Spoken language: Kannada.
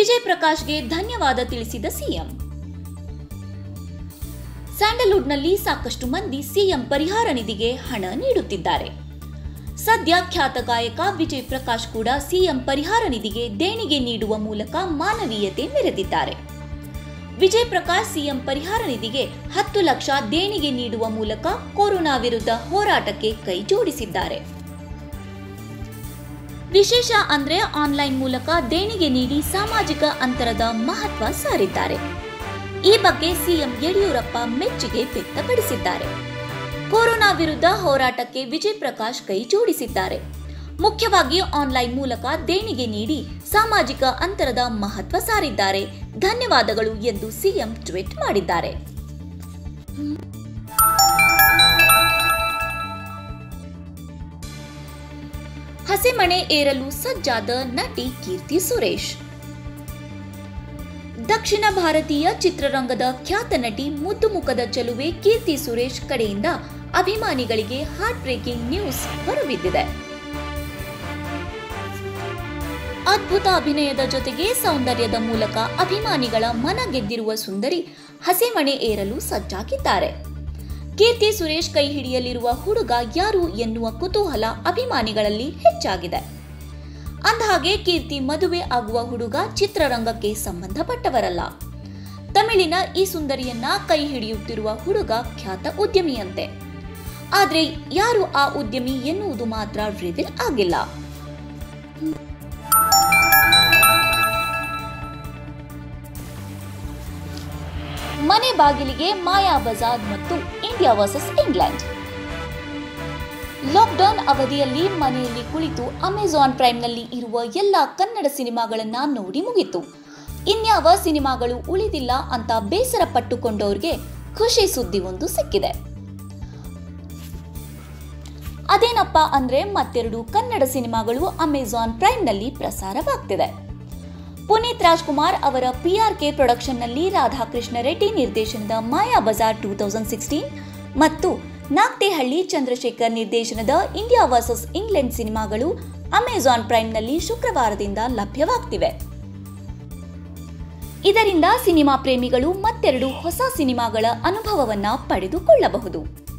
ವಿಜಯ್ ಪ್ರಕಾಶ್ಗೆ ಧನ್ಯವಾದ ತಿಳಿಸಿದ ಸಿಎಂ ಸ್ಯಾಂಡಲ್ವುಡ್ನಲ್ಲಿ ಸಾಕಷ್ಟು ಮಂದಿ ಸಿಎಂ ಪರಿಹಾರ ನಿಧಿಗೆ ಹಣ ನೀಡುತ್ತಿದ್ದಾರೆ ಸದ್ಯ ಖ್ಯಾತ ಗಾಯಕ ವಿಜಯ್ ಪ್ರಕಾಶ್ ಕೂಡ ಸಿಎಂ ಪರಿಹಾರ ನಿಧಿಗೆ ದೇಣಿಗೆ ನೀಡುವ ಮೂಲಕ ಮಾನವೀಯತೆ ಮೆರೆದಿದ್ದಾರೆ ವಿಜಯ್ ಪ್ರಕಾಶ್ ಸಿಎಂ ಪರಿಹಾರ ನಿಧಿಗೆ ಹತ್ತು ಲಕ್ಷ ದೇಣಿಗೆ ನೀಡುವ ಮೂಲಕ ಕೊರೋನಾ ವಿರುದ್ಧ ಹೋರಾಟಕ್ಕೆ ಕೈ ಜೋಡಿಸಿದ್ದಾರೆ ವಿಶೇಷ ಅಂದ್ರೆ ಆನ್ಲೈನ್ ಮೂಲಕ ದೇಣಿಗೆ ನೀಡಿ ಸಾಮಾಜಿಕ ಅಂತರದ ಮಹತ್ವ ಸಾರಿದ್ದಾರೆ ಈ ಬಗ್ಗೆ ಸಿಎಂ ಯಡಿಯೂರಪ್ಪ ಮೆಚ್ಚುಗೆ ವ್ಯಕ್ತಪಡಿಸಿದ್ದಾರೆ ಕೊರೋನಾ ವಿರುದ್ಧ ಹೋರಾಟಕ್ಕೆ ವಿಜಯ್ ಪ್ರಕಾಶ್ ಕೈ ಜೋಡಿಸಿದ್ದಾರೆ ಮುಖ್ಯವಾಗಿ ಆನ್ಲೈನ್ ಮೂಲಕ ದೇಣಿಗೆ ನೀಡಿ ಸಾಮಾಜಿಕ ಅಂತರದ ಮಹತ್ವ ಸಾರಿದ್ದಾರೆ ಧನ್ಯವಾದಗಳು ಎಂದು ಸಿಎಂ ಟ್ವೀಟ್ ಮಾಡಿದ್ದಾರೆ ಹಸೆಮಣೆ ಏರಲು ಸಜ್ಜಾದ ನಟಿ ಕೀರ್ತಿ ಸುರೇಶ್ ದಕ್ಷಿಣ ಭಾರತೀಯ ಚಿತ್ರರಂಗದ ಖ್ಯಾತ ನಟಿ ಮುದ್ದು ಮುಖದ ಚೆಲುವೆ ಕೀರ್ತಿ ಸುರೇಶ್ ಕಡೆಯಿಂದ ಅಭಿಮಾನಿಗಳಿಗೆ ಹಾರ್ಟ್ ಬ್ರೇಕಿಂಗ್ ನ್ಯೂಸ್ ಹೊರಬಿದ್ದಿದೆ ಅದ್ಭುತ ಅಭಿನಯದ ಜೊತೆಗೆ ಸೌಂದರ್ಯದ ಮೂಲಕ ಅಭಿಮಾನಿಗಳ ಮನ ಗೆದ್ದಿರುವ ಸುಂದರಿ ಹಸೆಮಣೆ ಏರಲು ಸಜ್ಜಾಗಿದ್ದಾರೆ ಕೀರ್ತಿ ಸುರೇಶ್ ಕೈ ಹಿಡಿಯಲಿರುವ ಹುಡುಗ ಯಾರು ಎನ್ನುವ ಕುತೂಹಲ ಅಭಿಮಾನಿಗಳಲ್ಲಿ ಹೆಚ್ಚಾಗಿದೆ ಅಂದಹಾಗೆ ಕೀರ್ತಿ ಮದುವೆ ಆಗುವ ಹುಡುಗ ಚಿತ್ರರಂಗಕ್ಕೆ ಸಂಬಂಧಪಟ್ಟವರಲ್ಲ ತಮಿಳಿನ ಈ ಸುಂದರಿಯನ್ನ ಕೈ ಹಿಡಿಯುತ್ತಿರುವ ಹುಡುಗ ಖ್ಯಾತ ಉದ್ಯಮಿಯಂತೆ ಆದ್ರೆ ಯಾರು ಆ ಉದ್ಯಮಿ ಎನ್ನುವುದು ಮಾತ್ರ ರಿವೀಲ್ ಆಗಿಲ್ಲ ಮನೆ ಬಾಗಿಲಿಗೆ ಮಾಯಾ ಬಜಾರ್ ಮತ್ತು ಇಂಡಿಯಾ ವರ್ಸಸ್ ಇಂಗ್ಲೆಂಡ್ ಲಾಕ್ಡೌನ್ ಅವಧಿಯಲ್ಲಿ ಮನೆಯಲ್ಲಿ ಕುಳಿತು ಅಮೆಜಾನ್ ಪ್ರೈಮ್ನಲ್ಲಿ ಇರುವ ಎಲ್ಲ ಕನ್ನಡ ಸಿನಿಮಾಗಳನ್ನ ನೋಡಿ ಮುಗಿತು ಇನ್ಯಾವ ಸಿನಿಮಾಗಳು ಉಳಿದಿಲ್ಲ ಅಂತ ಬೇಸರ ಪಟ್ಟುಕೊಂಡವ್ರಿಗೆ ಖುಷಿ ಸುದ್ದಿ ಒಂದು ಸಿಕ್ಕಿದೆ ಅದೇನಪ್ಪ ಅಂದ್ರೆ ಮತ್ತೆರಡು ಕನ್ನಡ ಸಿನಿಮಾಗಳು ಅಮೆಜಾನ್ ಪ್ರೈಮ್ನಲ್ಲಿ ಪ್ರಸಾರವಾಗ್ತಿದೆ ಪುನೀತ್ ರಾಜ್ಕುಮಾರ್ ಅವರ ಪಿಆರ್ಕೆ ಪ್ರೊಡಕ್ಷನ್ನಲ್ಲಿ ರಾಧಾಕೃಷ್ಣ ರೆಡ್ಡಿ ನಿರ್ದೇಶನದ Maya Bazaar two thousand sixteen ಮತ್ತು ನಾಗ್ಟೇಹಳ್ಳಿ ಚಂದ್ರಶೇಖರ್ ನಿರ್ದೇಶನದ ಇಂಡಿಯಾ ವರ್ಸಸ್ ಇಂಗ್ಲೆಂಡ್ ಸಿನಿಮಾಗಳು ಅಮೆಜಾನ್ ಪ್ರೈಮ್ನಲ್ಲಿ ಶುಕ್ರವಾರದಿಂದ ಲಭ್ಯವಾಗ್ತಿವೆ ಇದರಿಂದ ಸಿನಿಮಾ ಪ್ರೇಮಿಗಳು ಮತ್ತೆರಡು ಹೊಸ ಸಿನಿಮಾಗಳ ಅನುಭವವನ್ನ ಪಡೆದುಕೊಳ್ಳಬಹುದು